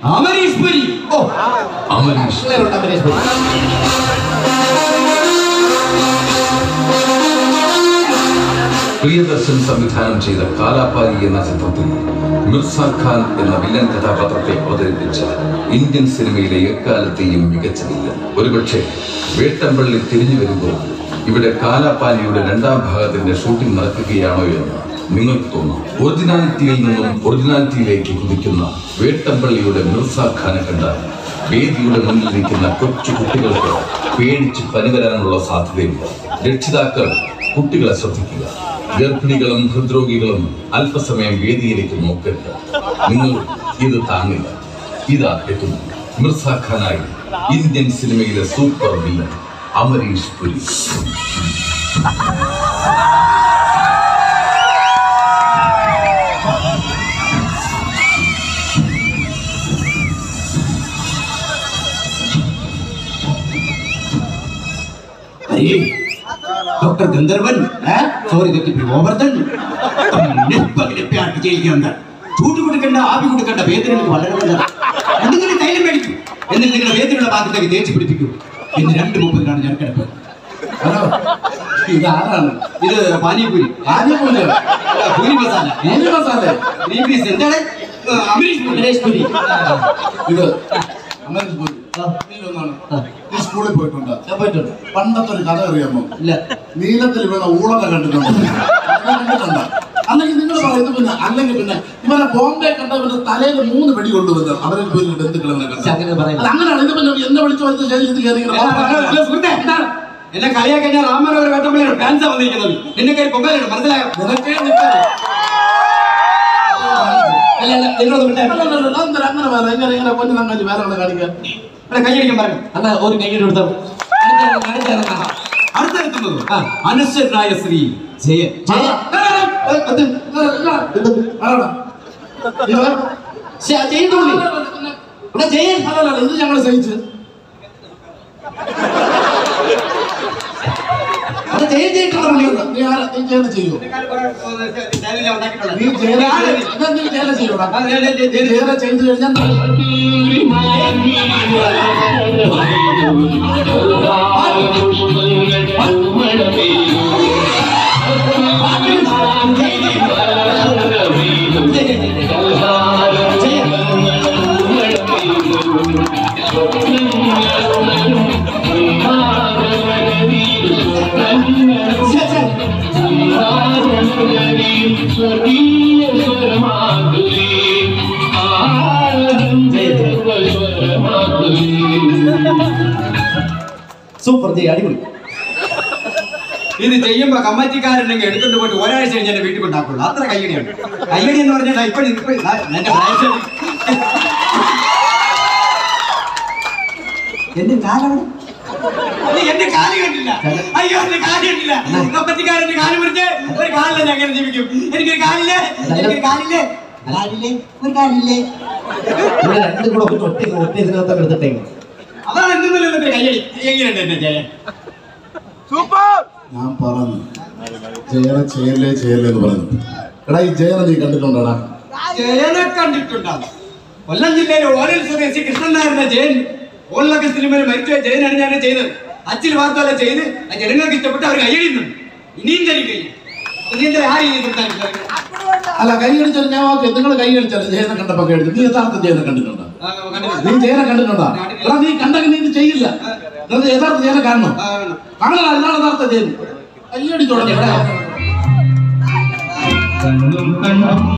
അമരീഷ് പുരി ഓ അമരീഷ് പിള്ളേരുണ്ട് അമരീഷ് പുരി. പ്രിയദർശൻ സംവിധാനം ചെയ്ത കാലാപാരി എന്ന ചിത്രത്തിൽ മിർസ ഖാൻ എന്ന വില്ലൻ കഥാപാത്രത്തെ അവതരിപ്പിച്ച ഇന്ത്യൻ സിനിമയിലെ എക്കാലത്തെയും മികച്ച വില്ലൻ ഒരുപക്ഷെ വേട്ടമ്പള്ളി തിരിഞ്ഞു വരുമ്പോൾ ഇവിടെ കാലാപാലിയുടെ രണ്ടാം ഭാഗത്തിന്റെ ഷൂട്ടിംഗ് നടക്കുകയാണോ എന്ന് നിങ്ങൾക്ക് തോന്നും ഒറിജിനാലിറ്റിയിൽ നിന്നും ഒറിജിനാലിറ്റിയിലേക്ക് കുതിക്കുന്ന വേട്ടമ്പള്ളിയുടെ മിർസ ഖാനെ കണ്ടാൽ വേദിയുടെ മുന്നിലിരിക്കുന്ന കൊച്ചു കുട്ടികൾക്ക് പേടിച്ച് പനിവരാനുള്ള സാധ്യതയുണ്ട് രക്ഷിതാക്കൾ കുട്ടികളെ ശ്രദ്ധിക്കുക ഗർഭിണികളും ഹൃദ്രോഗികളും അല്പസമയം വേദിയിലേക്ക് നോക്കരുത് നിങ്ങൾ ഇത് താങ്ങില്ല ഇതാ എത്തുന്നു മിർസ ഖാനായി ഇന്ത്യൻ സിനിമയിലെ സൂപ്പർ വില്ലൻ അമരീഷ് പുരി അരേ ഡോക്ടർ ഗന്ധർവൻ സോറി തെറ്റിപ്പോയി ഗോവർദ്ധൻ നെപ്പകിലെ പ്യാർ വിജയിക്കുന്നുണ്ട് ചൂട് കൊടുക്കണ്ട ആവി കൊടുക്കണ്ട വേദനകൾ വളരെ നല്ലതാണ് എന്തെങ്കിലും തൈലം മേടിക്കും എന്നിട്ട് നിങ്ങളുടെ വേദനയുള്ള ഭാഗത്തേക്ക് തേച്ച് പിടിപ്പിക്കൂ ഇന്ന് രണ്ട് മുപ്പതിനാണ് ഞാൻ കിടപ്പ് ഹലോ ഇതാരാണ് ഇത് പാനിപൂരി ആദ്യമൂല്യം അല്ല, പൂരി മസാല ഏത് മസാല ഗ്രീൻ പീസ് എന്താണ് ആ, അമരീഷ് പുരി. അമരീഷ് പുരി ഇത് അമരീഷ് പുരി നീ ഒന്നാണ് നീ സ്കൂളിൽ പോയിട്ടുണ്ടോ ഞാൻ പോയിട്ടുണ്ട് പണ്ടത്തെ ഒരു കഥ അറിയാമോ ഇല്ല നീലത്തിൽ വീണ ഊളനെ കണ്ടിട്ടുണ്ടോ അങ്ങനെ കണ്ടിട്ടുണ്ടോ അല്ലെങ്കിൽ നിങ്ങൾ പറയുന്നത് പിന്നെ അല്ലെങ്കിൽ പിന്നെ ഇവനെ ബോംബെ കണ്ട ഇവന്റെ തലയിൽ മൂന്ന് വെടി കൊണ്ടുവന്നത് അവരെ പേരിൽ ബന്ധുക്കളെ പക്ഷെ അങ്ങനെ പറയില്ല അങ്ങനെയാണ് ഇത് പിന്നെ എന്നെ വിളിച്ചു വരുന്ന ശരി ഇത് കയറി ഇങ്ങനെ അല്ല, അല്ല, അല്ല, സുഹൃത്തേ, എന്താണ്? എന്നെ കളിയാക്കാൻ ഞാൻ രാമനഗർ വേട്ടപ്പള്ളിയാണ് ഫാൻസാ വന്നിരിക്കുന്നത് നിന്നെ കയറി പൊങ്കാലാണ് മനസ്സിലായോ നിനക്കേ നിൽക്കാതെ അല്ല അല്ല നിങ്ങളൊന്ന് വിട്ടേ അന്നേരം അങ്ങനെ വേറെ ഇങ്ങനെ ഇങ്ങനെ പൊന്നു നങ്ങാതി വേറെ ആളെ കാണിക്കാൻ ഇവിടെ കൈയടിക്കാൻ പറഞ്ഞു അണ്ണാ ഒരു കൈയ്യടി കൊടുത്തോ അടുത്തെത്തുന്നത് ആ. അനശ്വരനായ ശ്രീ ജയൻ ജയ ആരാടാ? ഇത് ചെയ്യുന്നുള്ളി ഇവിടെ ജയൻ അല്ലല്ല, ഇത് ഞങ്ങൾ സഹിച്ച് അവിടെ ജയൻ ചെയ്തിട്ടുള്ള പുള്ളി നീ ആരാ നീ ജയനെ ചെയ്യോ നീ ജയനെ ഇതാ നീ ജയനെ ചെയ്യോടാ നീ ജയനെ ചെയ്ത് കഴിഞ്ഞാൽ സൂപ്പർ ജയ് അടിപൊളി ഇത് ചെയ്യുമ്പോ കമ്മറ്റിക്കാരുണ്ടെങ്കിൽ എടുത്തോണ്ട് പോയിട്ട് ഒരാഴ്ച കഴിഞ്ഞ് എന്റെ വീട്ടിൽ കൊണ്ടാക്കുള്ളൂ അത്ര കയ്യടിയാണ് കയ്യടി എന്ന് പറഞ്ഞാൽ ഇപ്പൊ ഇപ്പൊ ഇതാ, എന്റെ പ്രായത്തിൽ എന്റെ കാലാണ് എന്റെ കാല് കണ്ടില്ല അയ്യോ എന്റെ കാല് കണ്ടില്ല കമ്മറ്റിക്കാരന്റെ കാല് മുറിച്ച് ഒരു കാലില്ല ഞാൻ എങ്ങനെ ജീവിക്കും എനിക്കൊരു കാലില്ലേ എനിക്കൊരു കാലില്ലേ കാലില്ലേ ഒരു കാലില്ലേ ഇവിടെ രണ്ടും കൂടെ ഒറ്റ ഒറ്റ ഒറ്റ ഇതിനകത്ത് എടുത്തിട്ടേക്ക് അതാണ് എന്തെങ്കിലും ഇന്നത്തെ കയ്യടി എങ്ങനെയുണ്ട് എന്റെ ജയൻ ഞാൻ പറഞ്ഞു ജയനെ ചെയ്യല്ലേ ചെയ്യല്ലേ എന്ന് പറഞ്ഞു എടാ ഈ ജയനെ നീ കണ്ടിട്ടുണ്ടോടാ ജയനെ കണ്ടിട്ടുണ്ടാവും കൊല്ലം ജില്ലയിലെ ഓരൽ സ്വദേശി കൃഷ്ണൻ നായരുടെ ജയൻ ഓളിലൊക്കെ സിനിമയിൽ മരിച്ച ജയനാണ് ഞാൻ ചെയ്തത് അച്ചിൽ വാർത്തല ചെയ്ത് ആ ജനങ്ങൾക്ക് ഇഷ്ടപ്പെട്ട് അവർ കൈയടിയുന്നുണ്ട് ഇനിയും തരും കൈ ഇനി എന്താ ആ രീതി സംസാരിക്കുന്നത്? അല്ല കൈ അടിച്ചാൽ ഞാൻ ഓക്കെ നിങ്ങൾ കൈ അടിച്ചാൽ ജയനെ കണ്ടപ്പോ കൈ അടിച്ചു നീ യഥാർത്ഥ ജയനെ കണ്ടിട്ടുണ്ടോ ആ, കണ്ടിട്ടില്ല. നീ ജയനെ കണ്ടിട്ടുണ്ടോ എടാ നീ കണ്ടെങ്കിൽ നീ ഇത് ചെയ്യില്ല നിങ്ങൾ യഥാർത്ഥ ജയനെ കാണണം ആ, കാണണം. കാണണം അതാണ് യഥാർത്ഥ ജയൻ കൈ അടിച്ചോളാം